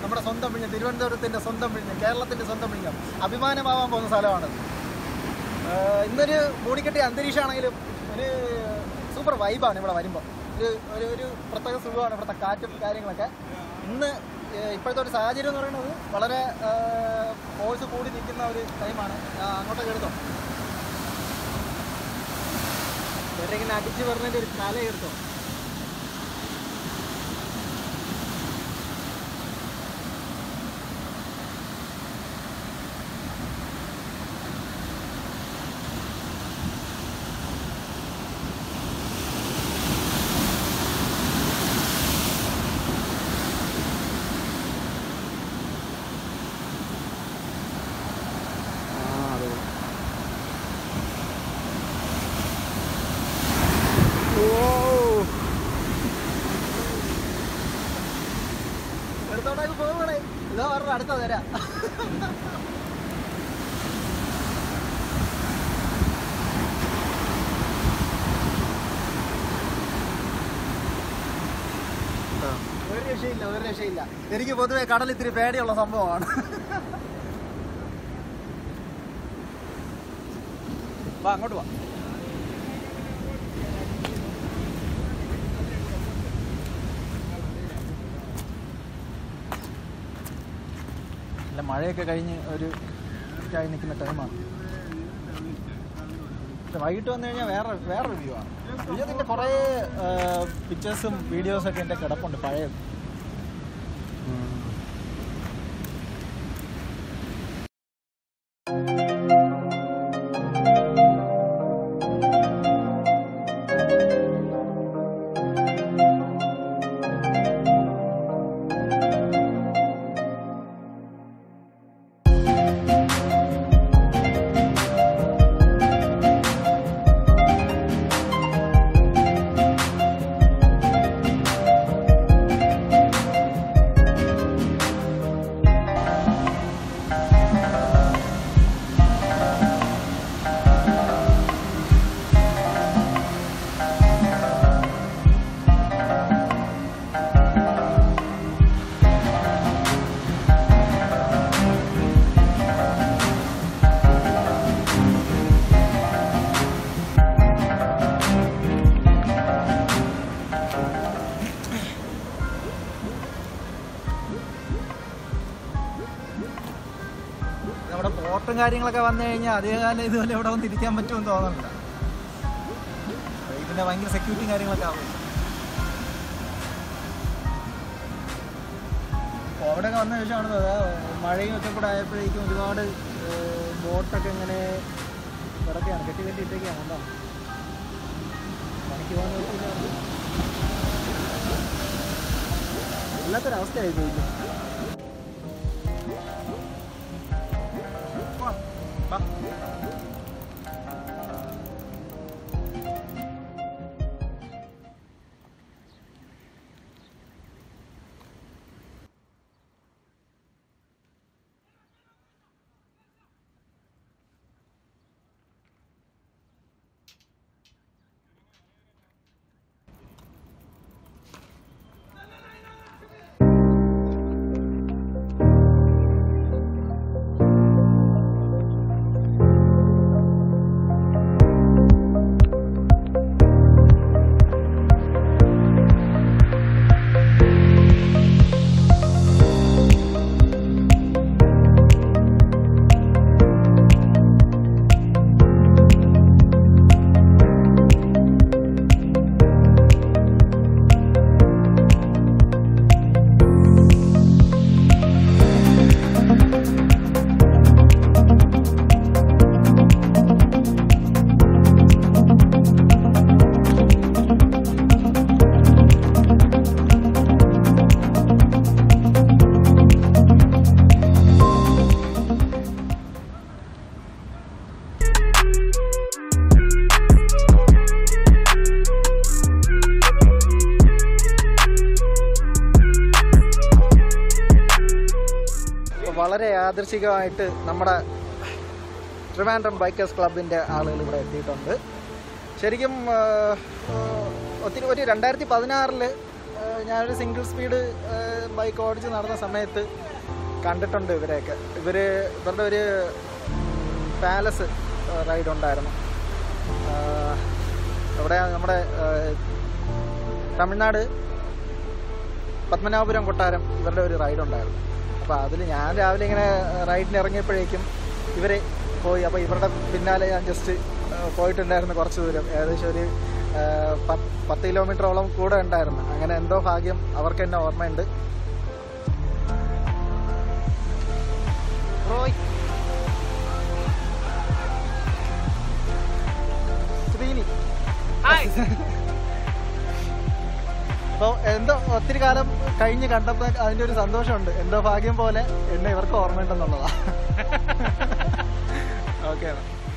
നമ്മുടെ സ്വന്തം വിഴിഞ്ഞം തിരുവനന്തപുരത്തിൻ്റെ സ്വന്തം വിഴിഞ്ഞം കേരളത്തിൻ്റെ സ്വന്തം വിഴിഞ്ഞം അഭിമാനമാവാൻ പോകുന്ന സ്ഥലമാണത് ആഹ് ഇന്നൊരു മൂടിക്കെട്ടിയ അന്തരീക്ഷമാണെങ്കിലും ഒരു സൂപ്പർ വൈബാണ് ഇവിടെ വരുമ്പോൾ ഒരു ഒരു ഒരു പ്രത്യേക സുഖമാണ് ഇവിടുത്തെ കാറ്റും കാര്യങ്ങളൊക്കെ ഇന്ന് ഏഹ് ഇപ്പോഴത്തെ ഒരു സാഹചര്യം എന്ന് പറയുന്നത് വളരെ ഫോഴ്സ് കൂടി നിൽക്കുന്ന ഒരു ടൈമാണ് അങ്ങോട്ടൊക്കെ എടുത്തോ വേറെ ഇങ്ങനെ അടിച്ച് പറഞ്ഞതിൻ്റെ ഒരു കല എടുത്തോ എടുത്തോണ്ടേക്ക് പോകണേ ഇതാ പറഞ്ഞ അടുത്ത തരാം ഒരു രക്ഷയില്ല ഒരു രക്ഷയില്ല എനിക്ക് പൊതുവെ കടൽ ഇത്തിരി പേടിയുള്ള സംഭവമാണ് വാ അങ്ങോട്ട് വാ നല്ല മഴയൊക്കെ കഴിഞ്ഞ് ഒരു ഇതായി നിൽക്കുന്ന ടൈമാണ് പക്ഷെ വൈകിട്ട് വന്നു കഴിഞ്ഞാൽ വേറെ വേറെ വ്യൂ ആണ് വിജയത്തിൻ്റെ കുറേ പിക്ചേഴ്സും വീഡിയോസൊക്കെ എൻ്റെ കിടപ്പുണ്ട് പഴയ നമ്മുടെ പോർട്ടും കാര്യങ്ങളൊക്കെ വന്നു കഴിഞ്ഞാൽ അതേകാലം ഇതുപോലെ ഇവിടെ വന്ന് ഇരിക്കാൻ പറ്റുമെന്ന് തോന്നുന്നില്ല ഇതിൻ്റെ ഭയങ്കര സെക്യൂരിറ്റിയും കാര്യങ്ങളൊക്കെ ആവും അപ്പോൾ അവിടെയൊക്കെ വന്ന ശേഷമാണ് അതാ മഴയും ഒക്കെ കൂടെ ആയപ്പോഴേക്കും ഒരുപാട് ഏഹ്, ബോട്ടൊക്കെ ഇങ്ങനെ കിടക്കുകയാണ് കെട്ടി കെട്ടി ഇട്ടേക്കാണ് എന്താ പണിക്ക് പോകാൻ പറ്റില്ല വല്ലാത്തൊരവസ്ഥയായി പോയി വാ, വാ. അപ്പോൾ വളരെ യാദൃശികമായിട്ട് നമ്മുടെ ട്രിവാൻഡ്രം ബൈക്കേഴ്സ് ക്ലബിൻ്റെ ആളുകൾ ഇവിടെ എത്തിയിട്ടുണ്ട് ശരിക്കും ആ, ആ, ഒത്തിരി ഒരു രണ്ടായിരത്തി പതിനാറിൽ ഏഹ് ഞാനൊരു സിംഗിൾ സ്പീഡ് ബൈക്ക് ഓടിച്ച് നടന്ന സമയത്ത് കണ്ടിട്ടുണ്ട് ഇവരെയൊക്കെ ഇവർ ഇവരുടെ ഒരു പാലസ് റൈഡ് ഉണ്ടായിരുന്നു ആഹ് അവിടെ നമ്മുടെ ആഹ് തമിഴ്നാട് പത്മനാഭപുരം കൊട്ടാരം ഇവരുടെ ഒരു റൈഡ് ഉണ്ടായിരുന്നു അപ്പോൾ അതിൽ ഞാൻ രാവിലെ ഇങ്ങനെ റൈഡിന് ഇറങ്ങിയപ്പോഴേക്കും ഇവർ പോയി അപ്പോൾ ഇവരുടെ പിന്നാലെ ഞാൻ ജസ്റ്റ് പോയിട്ടുണ്ടായിരുന്നു കുറച്ച് ദൂരം ഏകദേശം ഒരു ആ, പത്ത് പത്ത് കിലോമീറ്ററോളം കൂടെ ഉണ്ടായിരുന്നു അങ്ങനെ എന്തോ ഭാഗ്യം അവർക്ക് എന്നെ ഓർമ്മയുണ്ട് റോയ് ശ്രീനി അപ്പോൾ എന്തോ ഒത്തിരി കാലം കഴിഞ്ഞ് കണ്ടപ്പോൾ അതിൻ്റെ ഒരു സന്തോഷമുണ്ട് എന്തോ ഭാഗ്യം പോലെ എന്നെ ഇവർക്ക് ഓർമ്മയുണ്ടെന്നുള്ളതാ ഓക്കെ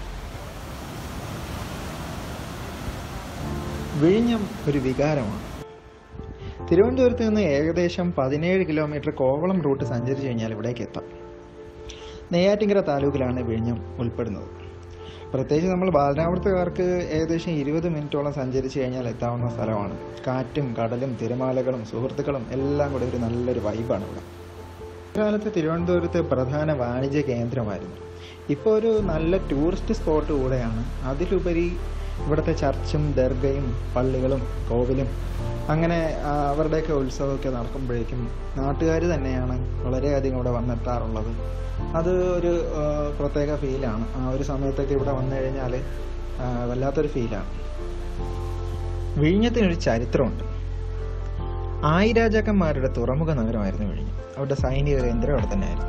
വിഴിഞ്ഞം ഒരു വികാരമാണ് തിരുവനന്തപുരത്ത് നിന്ന് ഏകദേശം പതിനേഴ് കിലോമീറ്റർ കോവളം റൂട്ട് സഞ്ചരിച്ചു കഴിഞ്ഞാൽ ഇവിടേക്ക് എത്താം നെയ്യാറ്റിങ്കര താലൂക്കിലാണ് വിഴിഞ്ഞം ഉൾപ്പെടുന്നത് പ്രത്യേകിച്ച് നമ്മൾ ബാലരാമൃത്തക്കാർക്ക് ഏകദേശം ഇരുപത് മിനിറ്റോളം സഞ്ചരിച്ചു കഴിഞ്ഞാൽ എത്താവുന്ന സ്ഥലമാണ് കാറ്റും കടലും തിരമാലകളും സുഹൃത്തുക്കളും എല്ലാം കൂടെ ഒരു നല്ലൊരു വൈബാണ് ഇവിടെ കാലത്ത് തിരുവനന്തപുരത്ത് പ്രധാന വാണിജ്യ കേന്ദ്രമായിരുന്നു ഇപ്പോൾ ഒരു നല്ല ടൂറിസ്റ്റ് സ്പോട്ട് കൂടെയാണ് അതിലുപരി ഇവിടുത്തെ ചർച്ചും ദർഗയും പള്ളികളും കോവിലും അങ്ങനെ ആ, അവരുടെയൊക്കെ ഉത്സവമൊക്കെ നടക്കുമ്പോഴേക്കും നാട്ടുകാർ തന്നെയാണ് വളരെയധികം ഇവിടെ വന്നെത്താറുള്ളത് അത് ഒരു ആ, പ്രത്യേക ഫീലാണ് ആ ഒരു സമയത്തൊക്കെ ഇവിടെ വന്നു കഴിഞ്ഞാൽ ആ, വല്ലാത്തൊരു ഫീലാണ് വിഴിഞ്ഞത്തിനൊരു ചരിത്രമുണ്ട് ആയിരാജാക്കന്മാരുടെ തുറമുഖ നഗരമായിരുന്നു വിഴിഞ്ഞം അവരുടെ സൈനിക കേന്ദ്രം അവിടെ തന്നെയായിരുന്നു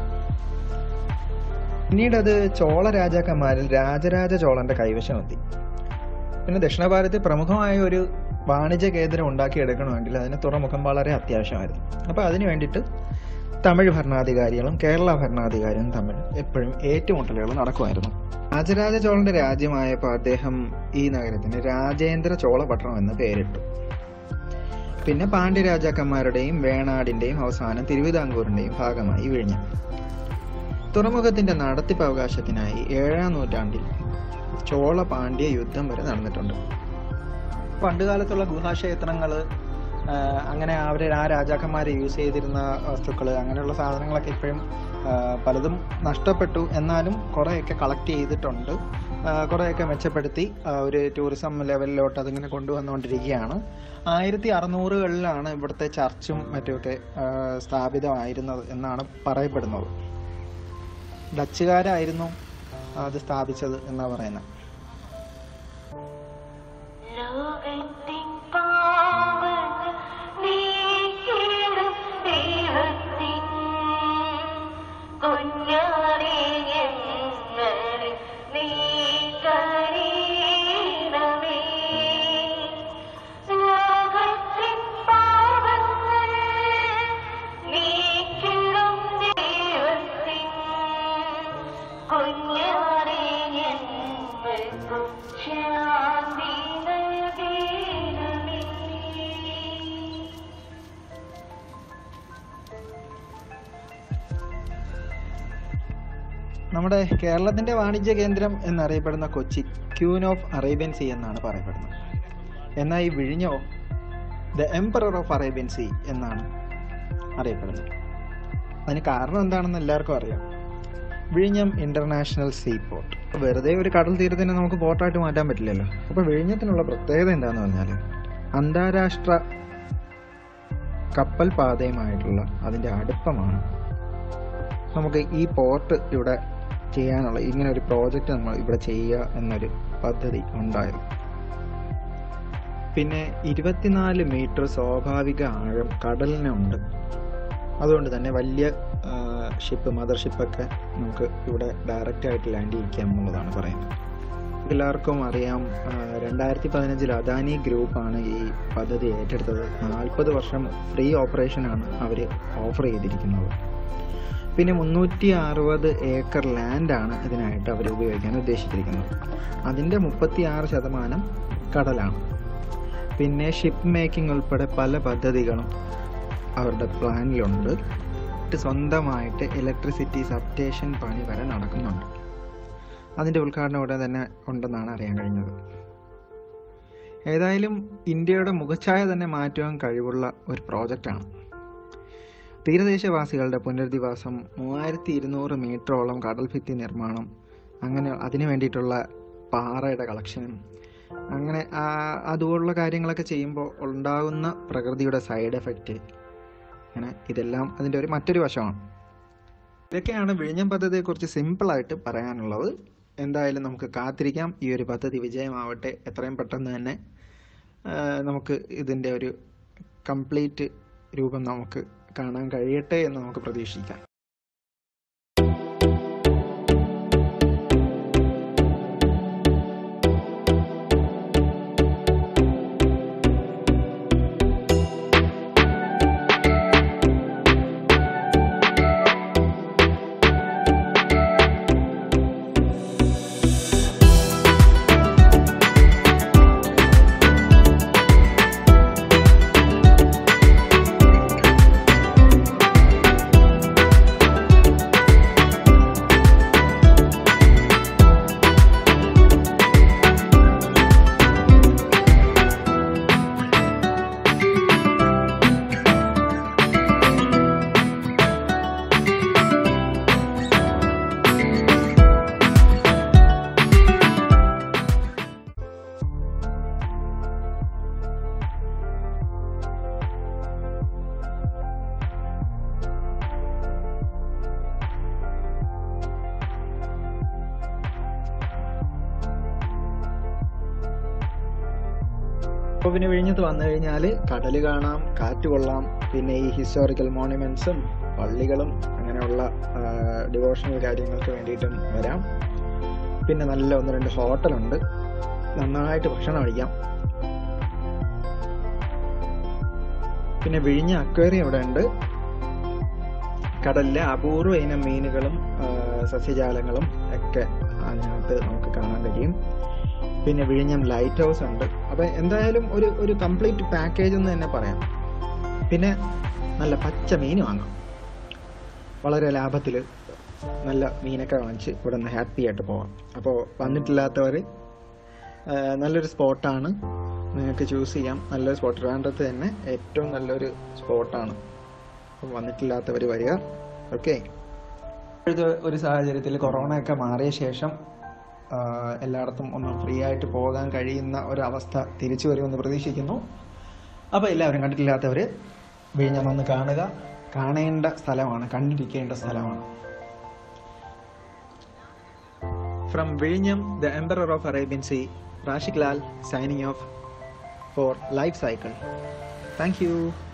പിന്നീട് അത് ചോള രാജാക്കന്മാരിൽ രാജരാജ ചോളന്റെ കൈവശം എത്തി പിന്നെ ദക്ഷിണ ഭാരതത്തിൽ പ്രമുഖമായ ഒരു വാണിജ്യ കേന്ദ്രം ഉണ്ടാക്കിയെടുക്കണമെങ്കിൽ അതിന് തുറമുഖം വളരെ അത്യാവശ്യമായിരുന്നു അപ്പോൾ അതിന് വേണ്ടിയിട്ട് തമിഴ് ഭരണാധികാരികളും കേരള ഭരണാധികാരികളും തമ്മിൽ എപ്പോഴും ഏറ്റുമുട്ടലുകൾ നടക്കുമായിരുന്നു രാജരാജ ചോളന്റെ രാജ്യമായപ്പോൾ അദ്ദേഹം ഈ നഗരത്തിന് രാജേന്ദ്ര ചോളപട്ടണം എന്ന് പേരിട്ടു പിന്നെ പാണ്ഡ്യരാജാക്കന്മാരുടെയും വേണാടിന്റെയും അവസാനം തിരുവിതാംകൂറിന്റെയും ഭാഗമായി വിഴിഞ്ഞു തുറമുഖത്തിന്റെ നടത്തിപ്പ് അവകാശത്തിനായി ഏഴാം നൂറ്റാണ്ടിൽ ചോള പാണ്ഡ്യ യുദ്ധം വരെ നടന്നിട്ടുണ്ട് പണ്ടുകാലത്തുള്ള ഗുഹാക്ഷേത്രങ്ങൾ അങ്ങനെ അവർ ആ രാജാക്കന്മാർ യൂസ് ചെയ്തിരുന്ന വസ്തുക്കൾ അങ്ങനെയുള്ള സാധനങ്ങളൊക്കെ ഇപ്പോഴും ആ, പലതും നഷ്ടപ്പെട്ടു എന്നാലും കുറേയൊക്കെ കളക്ട് ചെയ്തിട്ടുണ്ട് ആ, കുറേയൊക്കെ മെച്ചപ്പെടുത്തി ആ, ഒരു ടൂറിസം ലെവലിലോട്ട് അതിങ്ങനെ കൊണ്ടുവന്നുകൊണ്ടിരിക്കുകയാണ് ആയിരത്തി അറുന്നൂറുകളിലാണ് ഇവിടുത്തെ ചർച്ചും മറ്റുമൊക്കെ ആ, സ്ഥാപിതമായിരുന്നത് എന്നാണ് പറയപ്പെടുന്നത് ഡച്ചുകാരായിരുന്നു അത് സ്ഥാപിച്ചത് എന്നാ പറയുന്നത് ലോകത്തിൻ പാവങ്ങൾ നീക്കിടും ദൈവത്തിൻ കുഞ്ഞാടേ ഞങ്ങളെ നീ കരീണമേ. ലോകത്തിൻ പാവങ്ങൾ നീക്കിടും ദൈവത്തിൻ കുഞ്ഞാടേ ഞങ്ങൾക്കും ശാന്തി നൽകണമേ നമ്മുടെ കേരളത്തിന്റെ വാണിജ്യ കേന്ദ്രം എന്നറിയപ്പെടുന്ന Kochi queen of Arabian sea എന്നാണ് പറയപ്പെടുന്നത് എന്നാൽ ഈ വിഴിഞ്ഞോ the emperor of Arabian sea എന്നാണ് അറിയപ്പെടുന്നത് അതിന് കാരണം എന്താണെന്ന് എല്ലാവർക്കും അറിയാം വിഴിഞ്ഞം ഇന്റർനാഷണൽ സീ പോർട്ട് വെറുതെ ഒരു കടൽ തീരത്തിനെ നമുക്ക് പോർട്ടായിട്ട് മാറ്റാൻ പറ്റില്ലല്ലോ അപ്പോൾ വിഴിഞ്ഞത്തിനുള്ള പ്രത്യേകത എന്താന്ന് പറഞ്ഞാൽ അന്താരാഷ്ട്ര കപ്പൽ പാതയുമായിട്ടുള്ള അതിൻ്റെ അടുപ്പമാണ് നമുക്ക് ഈ പോർട്ട് ഇവിടെ ചെയ്യാനുള്ള ഇങ്ങനെ ഒരു പ്രോജക്റ്റ് നമ്മൾ ഇവിടെ ചെയ്യുക എന്നൊരു പദ്ധതി ഉണ്ടായിരുന്നു പിന്നെ ഇരുപത്തിനാല് മീറ്റർ സ്വാഭാവിക ആഴം കടലിനുണ്ട് അതുകൊണ്ട് തന്നെ വലിയ ഷിപ്പ് മദർ ഷിപ്പൊക്കെ നമുക്ക് ഇവിടെ ഡയറക്റ്റ് ആയിട്ട് ലാൻഡ് ചെയ്യിക്കാം എന്നുള്ളതാണ് പറയുന്നത് എല്ലാവർക്കും അറിയാം രണ്ടായിരത്തി പതിനഞ്ചിൽ അദാനി ഗ്രൂപ്പാണ് ഈ പദ്ധതി ഏറ്റെടുത്തത് നാൽപ്പത് വർഷം ഫ്രീ ഓപ്പറേഷനാണ് അവർ ഓഫർ ചെയ്തിരിക്കുന്നത് പിന്നെ മുന്നൂറ്റി അറുപത് ഏക്കർ ലാൻഡാണ് ഇതിനായിട്ട് അവർ ഉപയോഗിക്കാൻ ഉദ്ദേശിച്ചിരിക്കുന്നത് അതിൻ്റെ മുപ്പത്തി ആറ് ശതമാനം കടലാണ് പിന്നെ ഷിപ്പ് മേക്കിംഗ് ഉൾപ്പെടെ പല പദ്ധതികളും അവരുടെ പ്ലാനിലുണ്ട് സ്വന്തമായിട്ട് ഇലക്ട്രിസിറ്റി സബ്സ്റ്റേഷൻ പണി വരെ നടക്കുന്നുണ്ട് അതിൻ്റെ ഉദ്ഘാടനം ഉടൻ തന്നെ ഉണ്ടെന്നാണ് അറിയാൻ കഴിഞ്ഞത് ഏതായാലും ഇന്ത്യയുടെ മുഖച്ഛായ തന്നെ മാറ്റുവാൻ കഴിവുള്ള ഒരു പ്രോജക്റ്റാണ് തീരദേശവാസികളുടെ പുനരധിവാസം മൂവായിരത്തി ഇരുന്നൂറ് മീറ്ററോളം കടൽഭിത്തി നിർമ്മാണം അങ്ങനെ അതിനു വേണ്ടിയിട്ടുള്ള പാറയുടെ കളക്ഷനും അങ്ങനെ ആ, അതുപോലുള്ള കാര്യങ്ങളൊക്കെ ചെയ്യുമ്പോൾ ഉണ്ടാകുന്ന പ്രകൃതിയുടെ സൈഡ് എഫക്റ്റ് അങ്ങനെ ഇതെല്ലാം അതിൻ്റെ ഒരു മറ്റൊരു വശമാണ് ഇതൊക്കെയാണ് വിഴിഞ്ഞം പദ്ധതിയെക്കുറിച്ച് സിമ്പിളായിട്ട് പറയാനുള്ളത് എന്തായാലും നമുക്ക് കാത്തിരിക്കാം ഈ ഒരു പദ്ധതി വിജയമാവട്ടെ എത്രയും പെട്ടെന്ന് തന്നെ ആ, നമുക്ക് ഇതിൻ്റെ ഒരു കംപ്ലീറ്റ് രൂപം നമുക്ക് കാണാൻ കഴിയട്ടെ എന്ന് നമുക്ക് പ്രതീക്ഷിക്കാം അപ്പോൾ പിന്നെ വിഴിഞ്ഞത്ത് വന്നു കഴിഞ്ഞാൽ കടൽ കാണാം കാറ്റ് കൊള്ളാം പിന്നെ ഈ ഹിസ്റ്റോറിക്കൽ മോണുമെന്റ്സും പള്ളികളും അങ്ങനെയുള്ള ഡിവോഷണൽ കാര്യങ്ങൾക്ക് വേണ്ടിയിട്ടും വരാം പിന്നെ നല്ല ഒന്ന് രണ്ട് ഹോട്ടലുണ്ട് നന്നായിട്ട് ഭക്ഷണം കഴിക്കാം പിന്നെ വിഴിഞ്ഞ അക്വേറിയം ഇവിടെ ഉണ്ട് കടലിലെ അപൂർവ ഇനം മീനുകളും ആ, സസ്യജാലങ്ങളും ഒക്കെ അതിനകത്ത് നമുക്ക് കാണാൻ കഴിയും പിന്നെ വിഴിഞ്ഞം ലൈറ്റ് ഹൗസ് ഉണ്ട് അപ്പം എന്തായാലും ഒരു ഒരു കംപ്ലീറ്റ് പാക്കേജ് എന്ന് തന്നെ പറയാം പിന്നെ നല്ല പച്ച മീൻ വാങ്ങാം വളരെ ലാഭത്തിൽ നല്ല മീനൊക്കെ വാങ്ങിച്ച് ഇവിടെ നിന്ന് ഹാപ്പി ആയിട്ട് പോകാം അപ്പോൾ വന്നിട്ടില്ലാത്തവർ നല്ലൊരു സ്പോട്ടാണ് നിങ്ങൾക്ക് ചൂസ് ചെയ്യാം നല്ലൊരു സ്പോട്ട് ട്രിവാൻഡ്രത്ത് തന്നെ ഏറ്റവും നല്ലൊരു സ്പോട്ടാണ് അപ്പം വന്നിട്ടില്ലാത്തവർ വരിക ഓക്കെ ഇപ്പോഴത്തെ ഒരു സാഹചര്യത്തിൽ കൊറോണ ഒക്കെ മാറിയ ശേഷം ആ, എല്ലായിടത്തും ഒന്ന് ഫ്രീ ആയിട്ട് പോകാൻ കഴിയുന്ന ഒരവസ്ഥ തിരിച്ചു വരുമെന്ന് പ്രതീക്ഷിക്കുന്നു അപ്പോൾ എല്ലാവരും കണ്ടിട്ടില്ലാത്തവർ വിഴിഞ്ഞം വന്ന് കാണുക കാണേണ്ട സ്ഥലമാണ് കണ്ടിരിക്കേണ്ട സ്ഥലമാണ് ഫ്രം വിഴിഞ്ഞം the emperor of Arabian sea Rashik Lal signing off for life cycle thank U